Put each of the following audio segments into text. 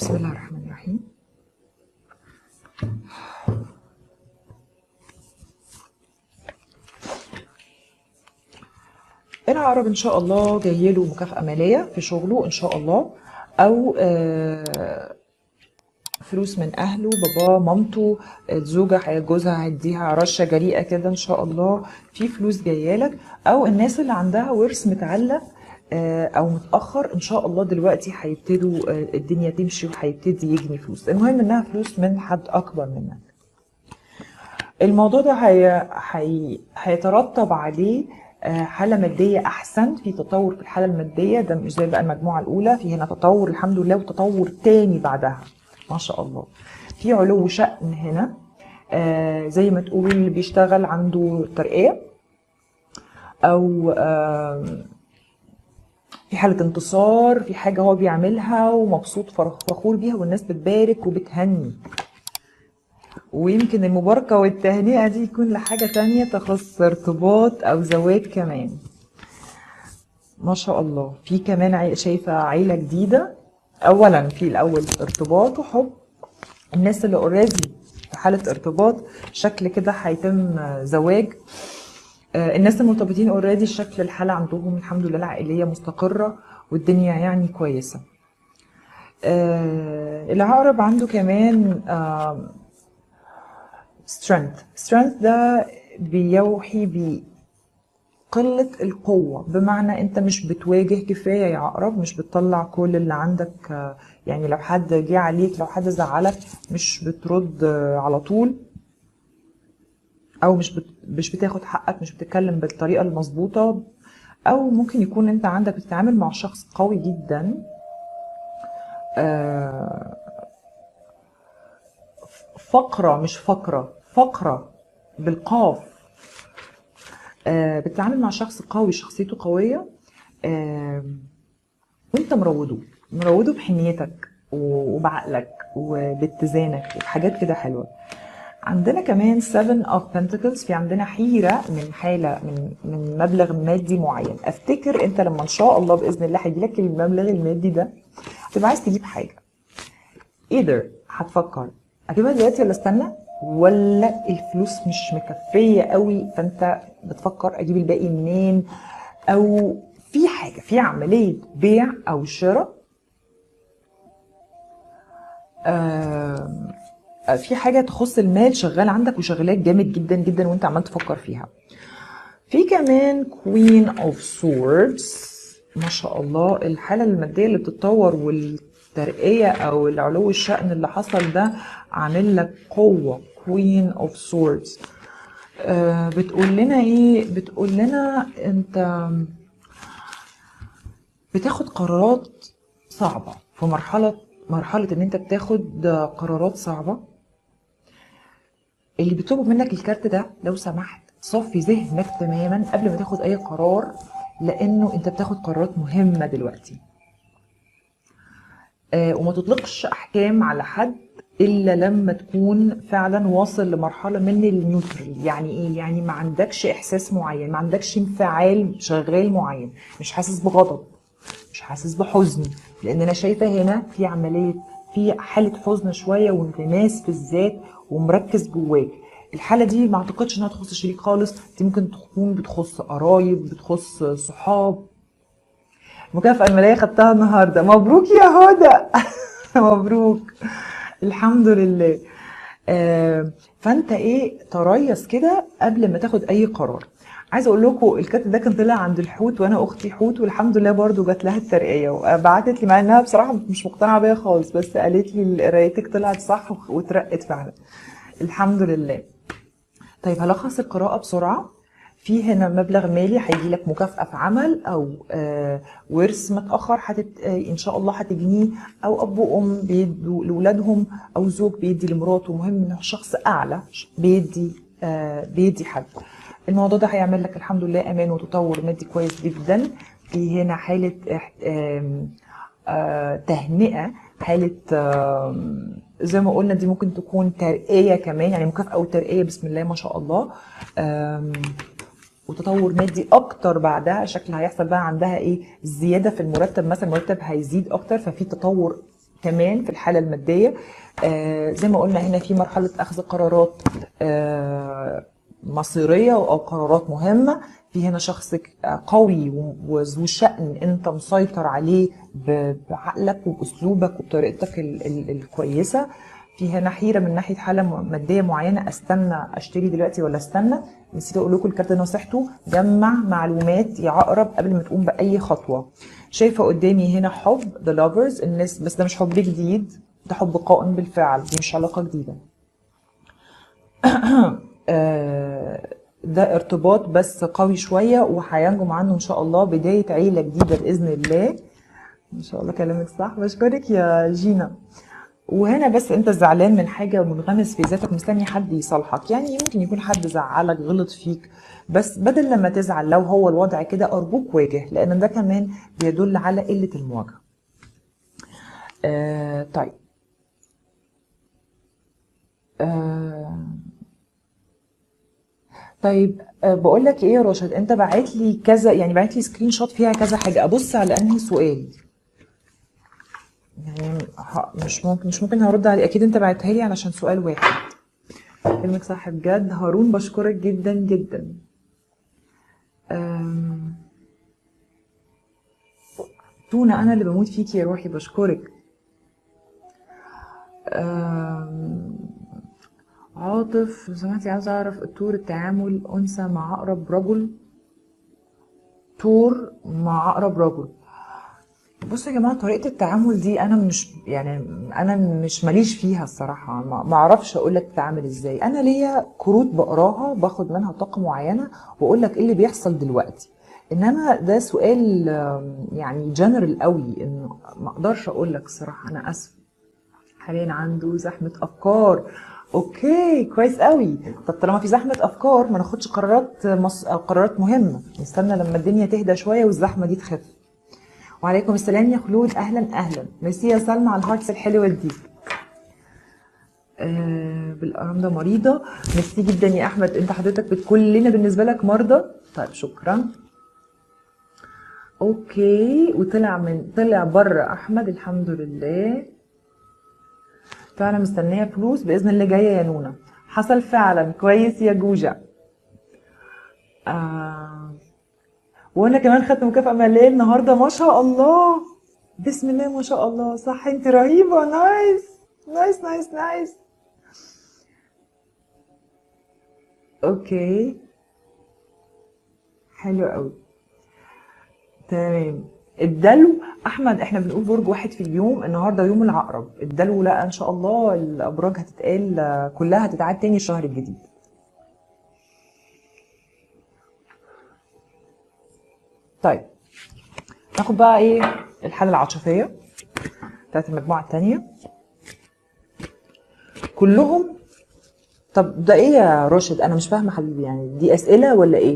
بسم الله الرحمن الرحيم العقرب ان شاء الله جاي له مكافأة مالية في شغله ان شاء الله او آه، فلوس من اهله باباه مامته الزوجه هي- جوزها هيديها رشه جريئه كده ان شاء الله في فلوس جايه لك او الناس اللي عندها ورث متعلق آه، او متاخر ان شاء الله دلوقتي هيبتدوا آه، الدنيا تمشي وهيبتدي يجني فلوس المهم انها فلوس من حد اكبر منك الموضوع ده هي... هي... هيترتب عليه آه، حالة مادية أحسن في تطور في الحالة المادية ده مش زي بقى المجموعة الأولى في هنا تطور الحمد لله وتطور تاني بعدها ما شاء الله في علو شأن هنا آه، زي ما تقول بيشتغل عنده ترقية أو آم، في حالة انتصار في حاجة هو بيعملها ومبسوط فرح- فخور بيها والناس بتبارك وبتهني ويمكن المباركة والتهنئة دي يكون لحاجة تانية تخص ارتباط أو زواج كمان ما شاء الله في كمان عي- شايفة عيلة جديدة أولا في الأول ارتباط وحب الناس اللي اوريدي في حالة ارتباط شكل كده هيتم زواج آه، الناس المرتبطين اوريدي شكل الحالة عندهم الحمد لله العائلية مستقرة والدنيا يعني كويسة آه، العقرب عنده كمان آه، strength strength ده بيوحي بقلة القوة بمعنى انت مش بتواجه كفاية يا عقرب مش بتطلع كل اللي عندك آه، يعني لو حد جه عليك لو حد زعلك مش بترد آه، على طول او مش بت... مش بتاخد حقك مش بتتكلم بالطريقة المظبوطة او ممكن يكون انت عندك بتتعامل مع شخص قوي جدا آه، فقرة مش فقرة فقرة بالقاف آه، بتتعامل مع شخص قوي شخصيته قوية آه، وانت مروده مروده بحنيتك و- وبعقلك وباتزانك وبحاجات كده حلوة عندنا كمان 7 of Pentacles في عندنا حيرة من حالة من من مبلغ مادي معين افتكر انت لما ان شاء الله باذن الله هيجيلك المبلغ المادي ده تبقى عايز تجيب حاجة either هتفكر اجيبها دلوقتي ولا استنى ولا الفلوس مش مكفيه قوي فانت بتفكر اجيب الباقي منين او في حاجه في عمليه بيع او شراء آم، آه، في حاجه تخص المال شغال عندك وشغلاك جامد جدا جدا وانت عمال تفكر فيها في كمان Queen of Swords ما شاء الله الحالة المادية اللي بتتطور والترقية أو العلو الشأن اللي حصل ده عامل لك قوة Queen of Swords آه بتقول لنا إيه؟ بتقول لنا أنت بتاخد قرارات صعبة في مرحلة مرحلة إن أنت بتاخد قرارات صعبة اللي بيطلب منك الكارت ده لو سمحت صفي ذهنك تماما قبل ما تاخد اي قرار لانه انت بتاخد قرارات مهمه دلوقتي آه وما تطلقش احكام على حد الا لما تكون فعلا واصل لمرحله من النيوترال يعني ايه يعني ما عندكش احساس معين ما عندكش انفعال شغال معين مش حاسس بغضب مش حاسس بحزن لان انا شايفه هنا في عمليه في حاله حزن شويه وانغماس في الذات ومركز جواك الحاله دي ما اعتقدش انها تخص شريك خالص دي ممكن تكون بتخص قرايب بتخص صحاب المكافأة المالية خدتها النهاردة مبروك يا هدى مبروك الحمد لله آه، فانت ايه تريث كده قبل ما تاخد اي قرار عايزه اقول لكم الكارت ده كان طلع عند الحوت وانا اختي حوت والحمد لله برضو جات لها الترقيه وبعتت لي مع انها بصراحه مش مقتنعه بيا خالص بس قالت لي قرايتك طلعت صح واترقت فعلا الحمد لله طيب هلخص القراءة بسرعة في هنا مبلغ مالي هيجي لك مكافأة في عمل أو آه، ورث متأخر هتت... آه، إن شاء الله هتجنيه أو أب وأم بيدوا لأولادهم أو زوج بيدي لمراته مهم إنه شخص أعلى بيدي آه، بيدي حد الموضوع ده هيعمل لك الحمد لله أمان وتطور مادي كويس جدا في هنا حالة إح- آم، آه، تهنئة حالة آم، زي ما قلنا دي ممكن تكون ترقية كمان يعني مكافأة وترقية بسم الله ما شاء الله آم، وتطور مادي اكتر بعدها شكل هيحصل بقى عندها ايه زياده في المرتب مثلا المرتب هيزيد اكتر ففي تطور كمان في الحاله الماديه آه زي ما قلنا هنا في مرحله اخذ قرارات آه مصيريه او قرارات مهمه في هنا شخص قوي وذو شأن انت مسيطر عليه ب- بعقلك وباسلوبك وبطريقتك ال- ال- الكويسه في هنا حيره من ناحيه حاله م- ماديه معينه استنى اشتري دلوقتي ولا استنى نسيت اقول لكم الكارت ده نصيحته جمع معلومات يا عقرب قبل ما تقوم باي خطوه شايفه قدامي هنا حب ذا لافرز الناس بس ده مش حب جديد ده حب قائم بالفعل دي مش علاقه جديده آه، ده ارتباط بس قوي شويه وهينجم عنه ان شاء الله بدايه عيله جديده باذن الله ان شاء الله كلامك صح بشكرك يا جينا وهنا بس انت زعلان من حاجه منغمس في ذاتك مستني حد يصالحك يعني ممكن يكون حد زعلك غلط فيك بس بدل لما تزعل لو هو الوضع كده ارجوك واجه لان ده كمان بيدل على قله المواجهه آه طيب آه طيب آه بقول لك ايه يا راشد انت باعت لي كذا يعني باعت لي سكرين شوت فيها كذا حاجه ابص على انهي سؤال يعني ه- مش ممكن مش ممكن هرد عليه اكيد انت بعتها لي علشان سؤال واحد كلمك صح بجد هارون بشكرك جدا جدا أم... تونة انا اللي بموت فيكي يا روحي بشكرك أم... عاطف لو سمحتي عاوز اعرف التور التعامل انثى مع اقرب رجل تور مع اقرب رجل بصوا يا جماعه طريقه التعامل دي انا مش يعني انا مش ماليش فيها الصراحه ما ما اعرفش اقول لك تتعامل ازاي انا ليا كروت بقراها باخد منها طاقه معينه واقول لك ايه اللي بيحصل دلوقتي انما ده سؤال آم، يعني جنرال قوي انه ما اقدرش اقول لك الصراحه انا اسف حاليا عنده زحمه افكار اوكي كويس قوي طب طالما في زحمه افكار ما ناخدش قرارات مص... أو قرارات مهمه نستنى لما الدنيا تهدى شويه والزحمه دي تخف وعليكم السلام يا خلود اهلا اهلا ميرسي يا سلمى على الهارتس الحلوه دي آه بالارام ده مريضه ميرسي جدا يا احمد انت حضرتك بت- كلنا بالنسبه لك مرضى طيب شكرا اوكي وطلع من طلع بره احمد الحمد لله فعلا مستنيه فلوس باذن الله جايه يا نونا حصل فعلا كويس يا جوجا آه وانا كمان خدت مكافأة مالية النهارده ما شاء الله بسم الله ما شاء الله صح انت رهيبة نايس نايس نايس نايس اوكي حلو قوي تمام الدلو احمد احنا بنقول برج واحد في اليوم النهارده يوم العقرب الدلو لا ان شاء الله الابراج هتتقال آه، كلها هتتعاد تاني الشهر الجديد طيب ناخد بقى ايه الحالة العاطفية بتاعت المجموعة التانية كلهم طب ده ايه يا راشد انا مش فاهمة حبيبي يعني دي اسئلة ولا ايه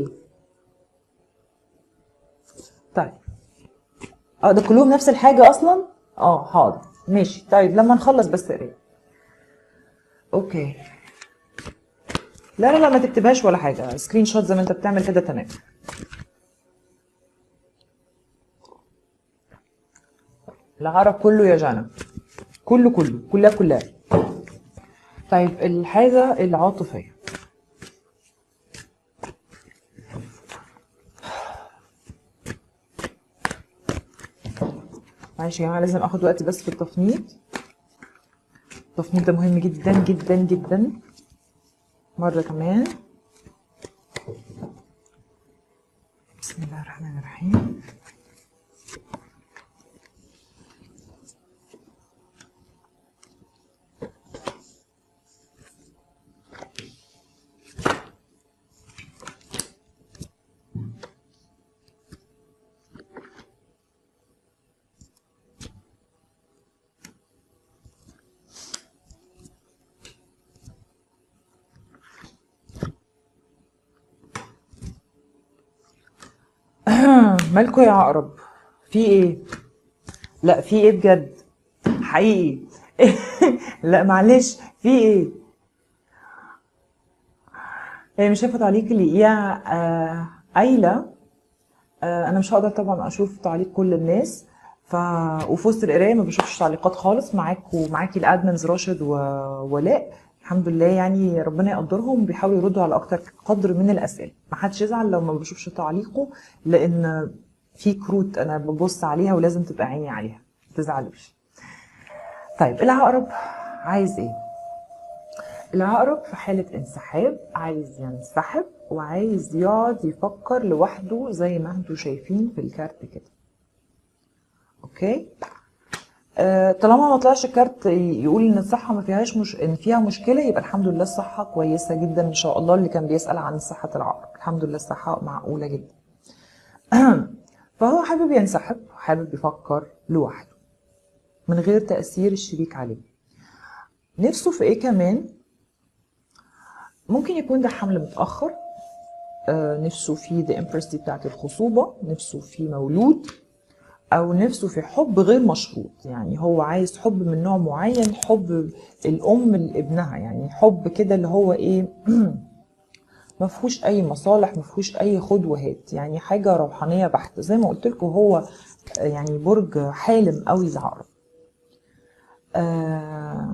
طيب اه ده كلهم نفس الحاجة اصلا اه حاضر ماشي طيب لما نخلص بس قرايه اوكي لا لا لا ما تكتبهاش ولا حاجة سكرين شوت زي ما انت بتعمل كده تمام العرب كله يا جنى كله كله كلها كلها طيب الحاجة العاطفية معلش يا جماعة لازم اخد وقتي بس في التفنيط التفنيط ده مهم جدا جدا جدا مرة كمان بسم الله الرحمن الرحيم مالكوا يا عقرب في ايه لا في ايه بجد حقيقي لا معلش في ايه هي مش شايفه تعليق لي يا آه، ايلا آه، انا مش هقدر طبعا اشوف تعليق كل الناس ف وفي وسط القرايه ما بشوفش تعليقات خالص معاك ومعاكي الادمنز راشد وولاء الحمد لله يعني ربنا يقدرهم بيحاولوا يردوا على اكتر قدر من الاسئله ما حدش يزعل لو ما بشوفش تعليقه لان في كروت انا ببص عليها ولازم تبقى عيني عليها ما تزعلوش طيب العقرب عايز ايه العقرب في حالة انسحاب عايز ينسحب وعايز يقعد يفكر لوحده زي ما انتوا شايفين في الكارت كده اوكي آه طالما ما طلعش كارت يقول ان الصحة ما فيهاش مش... ان فيها مشكلة يبقى الحمد لله الصحة كويسة جدا ان شاء الله اللي كان بيسأل عن صحة العقرب الحمد لله الصحة معقولة جدا فهو حابب ينسحب حابب يفكر لوحده من غير تأثير الشريك عليه نفسه في ايه كمان ممكن يكون ده حمل متأخر آه نفسه في the empress دي بتاعت الخصوبة نفسه في مولود أو نفسه في حب غير مشروط يعني هو عايز حب من نوع معين حب الأم لابنها يعني حب كده اللي هو إيه ما فيهوش أي مصالح ما فيهوش أي خد وهات يعني حاجة روحانية بحتة زي ما قلت لكم هو يعني برج حالم قوي العقرب آه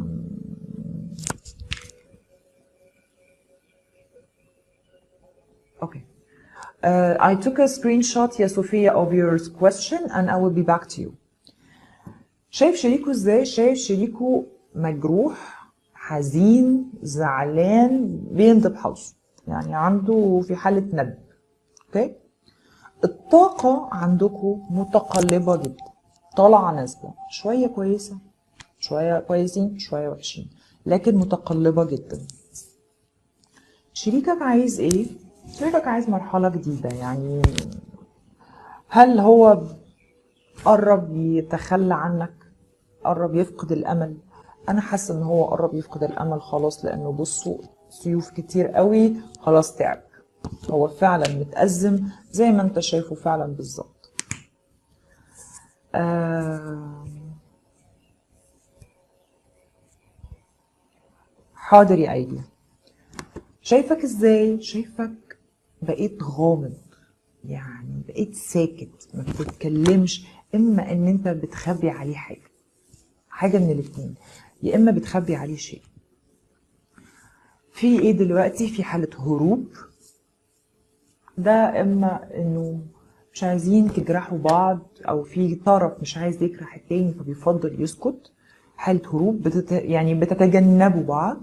Okay. Uh, I took a screenshot يا صوفيا of your question and I will be back to you. شايف شريكه ازاي؟ شايف شريكه مجروح حزين زعلان بيندب حظه يعني عنده في حالة ندب اوكي؟ الطاقة عندكم متقلبة جدا طالعة نازلة شوية كويسة شوية كويسين شوية وحشين لكن متقلبة جدا شريكك عايز ايه؟ شريكك عايز مرحلة جديدة يعني هل هو قرب يتخلى عنك قرب يفقد الأمل أنا حاسة إن هو قرب يفقد الأمل خلاص لأنه بصوا سيوف كتير قوي خلاص تعب هو فعلا متأزم زي ما انت شايفه فعلا بالظبط آه حاضر يا ايدي شايفك ازاي شايفك بقيت غامض يعني بقيت ساكت ما بتتكلمش اما ان انت بتخبي عليه حاجه حاجه من الاتنين يا اما بتخبي عليه شيء في ايه دلوقتي في حاله هروب ده اما انه مش عايزين تجرحوا بعض او في طرف مش عايز يجرح التاني فبيفضل يسكت حالة هروب بتت... يعني بتتجنبوا بعض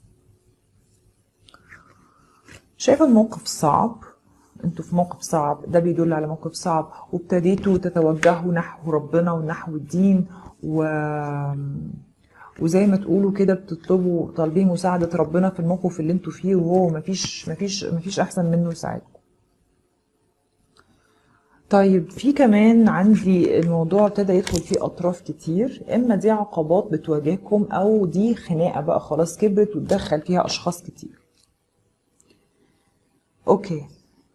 شايفة الموقف صعب انتوا في موقف صعب ده بيدل على موقف صعب وابتديتوا تتوجهوا نحو ربنا ونحو الدين و وزي ما تقولوا كده بتطلبوا طالبين مساعدة ربنا في الموقف اللي انتوا فيه وهو مفيش مفيش مفيش أحسن منه يساعدكم. طيب في كمان عندي الموضوع ابتدى يدخل فيه أطراف كتير إما دي عقبات بتواجهكم أو دي خناقة بقى خلاص كبرت وتدخل فيها أشخاص كتير. أوكي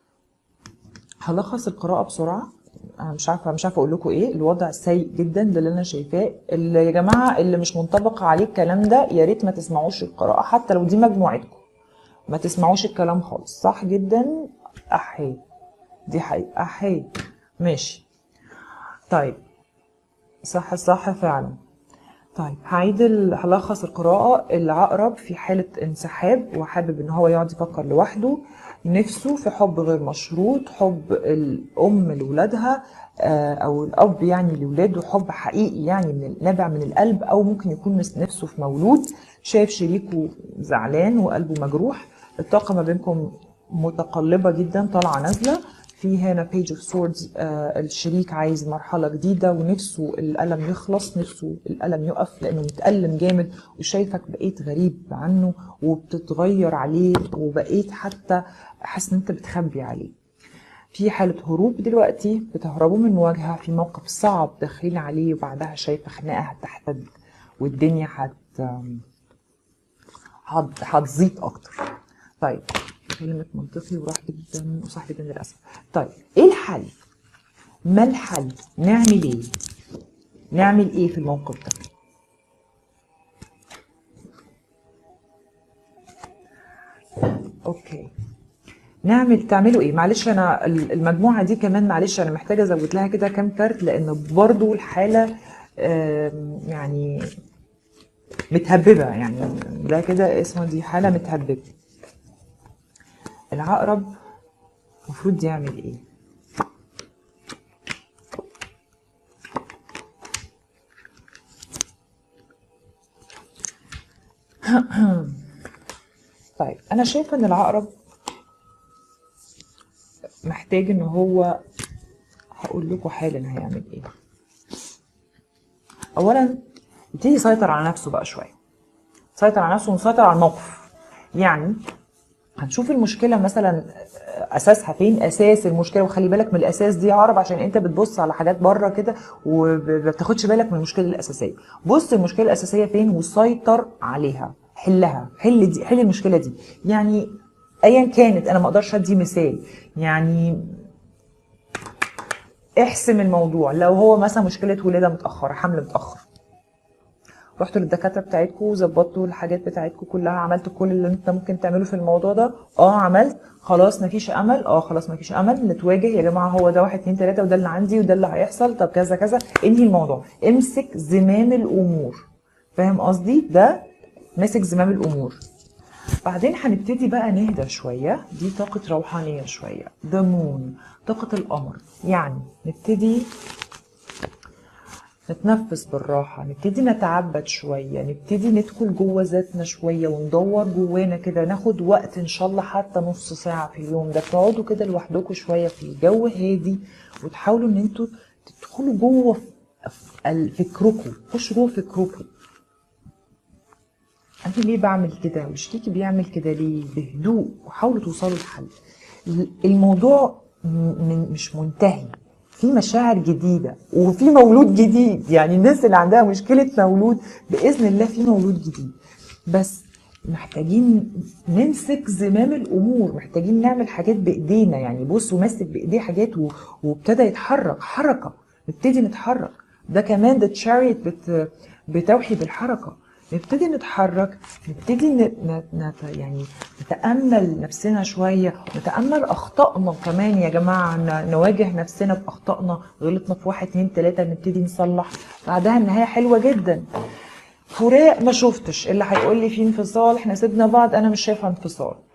هلخص القراءة بسرعة انا مش عارفه مش عارفه اقول لكم ايه الوضع سيء جدا ده اللي انا شايفاه اللي يا جماعه اللي مش منطبق عليه الكلام ده يا ريت ما تسمعوش القراءه حتى لو دي مجموعتكم ما تسمعوش الكلام خالص صح جدا احي دي حقيقه احي ماشي طيب صح صح فعلا طيب هعيد ال- هلخص القراءة العقرب في حالة انسحاب وحابب ان هو يقعد يفكر لوحده نفسه في حب غير مشروط حب الأم لولادها آه، أو الأب يعني لولاده حب حقيقي يعني من نابع من القلب أو ممكن يكون مس- نفسه في مولود شايف شريكه زعلان وقلبه مجروح الطاقة ما بينكم متقلبة جدا طالعة نازلة في هنا بيج اوف سوردز الشريك عايز مرحلة جديدة ونفسه الألم يخلص نفسه الألم يقف لأنه متألم جامد وشايفك بقيت غريب عنه وبتتغير عليه وبقيت حتى حاسس إن أنت بتخبي عليه في حالة هروب دلوقتي بتهربوا من مواجهة في موقف صعب داخلين عليه وبعدها شايفة خناقة هتحتد والدنيا هت هت- هتزيد أكتر طيب كلمة منطقي وراح جدا وصح جدا للأسف طيب إيه الحل؟ ما الحل؟ نعمل إيه؟ نعمل إيه في الموقف ده؟ أوكي نعمل تعملوا ايه معلش انا ال- المجموعه دي كمان معلش انا محتاجه ازود لها كده كام كارت لان برضو الحاله آم، يعني متهببه يعني ده كده اسمه دي حاله متهببه العقرب المفروض يعمل ايه طيب انا شايفه ان العقرب محتاج ان هو هقول لكم حالا هيعمل ايه اولا يبتدي يسيطر على نفسه بقى شويه يسيطر على نفسه ويسيطر على الموقف يعني هنشوف المشكله مثلا اساسها فين اساس المشكله وخلي بالك من الاساس دي يا عرب عشان انت بتبص على حاجات بره كده وما بتاخدش بالك من المشكله الاساسيه بص المشكله الاساسيه فين وسيطر عليها حلها حل دي حل المشكله دي يعني ايا كانت انا ما اقدرش ادي مثال يعني احسم الموضوع لو هو مثلا مشكله ولاده متاخره حمل متاخر رحتوا للدكاتره بتاعتكم وظبطتوا الحاجات بتاعتكم كلها عملتوا كل اللي انت ممكن تعمله في الموضوع ده اه عملت خلاص مفيش امل اه خلاص مفيش امل نتواجه يا جماعه هو ده واحد اتنين تلاته وده اللي عندي وده اللي هيحصل طب كذا كذا انهي الموضوع امسك زمام الامور فاهم قصدي ده ماسك زمام الامور بعدين هنبتدي بقى نهدى شوية دي طاقة روحانية شوية ذا مون طاقة القمر يعني نبتدي نتنفس بالراحة نبتدي نتعبد شوية نبتدي ندخل جوه ذاتنا شوية وندور جوانا كده ناخد وقت إن شاء الله حتى نص ساعة في اليوم ده تقعدوا كده لوحدكم شوية في الجو هادي وتحاولوا إن انتوا تدخلوا جوه في- في فكركم خشوا جوه فكركم انا ليه بعمل كده وشريكي بيعمل كده ليه بهدوء وحاولوا توصلوا لحل الموضوع م- من مش منتهي في مشاعر جديدة وفي مولود جديد يعني الناس اللي عندها مشكلة مولود بإذن الله في مولود جديد بس محتاجين نمسك زمام الأمور محتاجين نعمل حاجات بإيدينا يعني بصوا ماسك بإيديه حاجات و- وابتدى يتحرك حركة نبتدي نتحرك ده كمان ده تشاريت بت بتوحي بالحركة نبتدي نتحرك نبتدي ن... ن... نت... يعني نتأمل نفسنا شوية نتأمل أخطائنا كمان يا جماعة ن... نواجه نفسنا بأخطائنا غلطنا في واحد اتنين تلاتة نبتدي نصلح بعدها النهاية حلوة جدا فراق ما شفتش اللي هيقول لي في انفصال احنا سيبنا بعض انا مش شايفه انفصال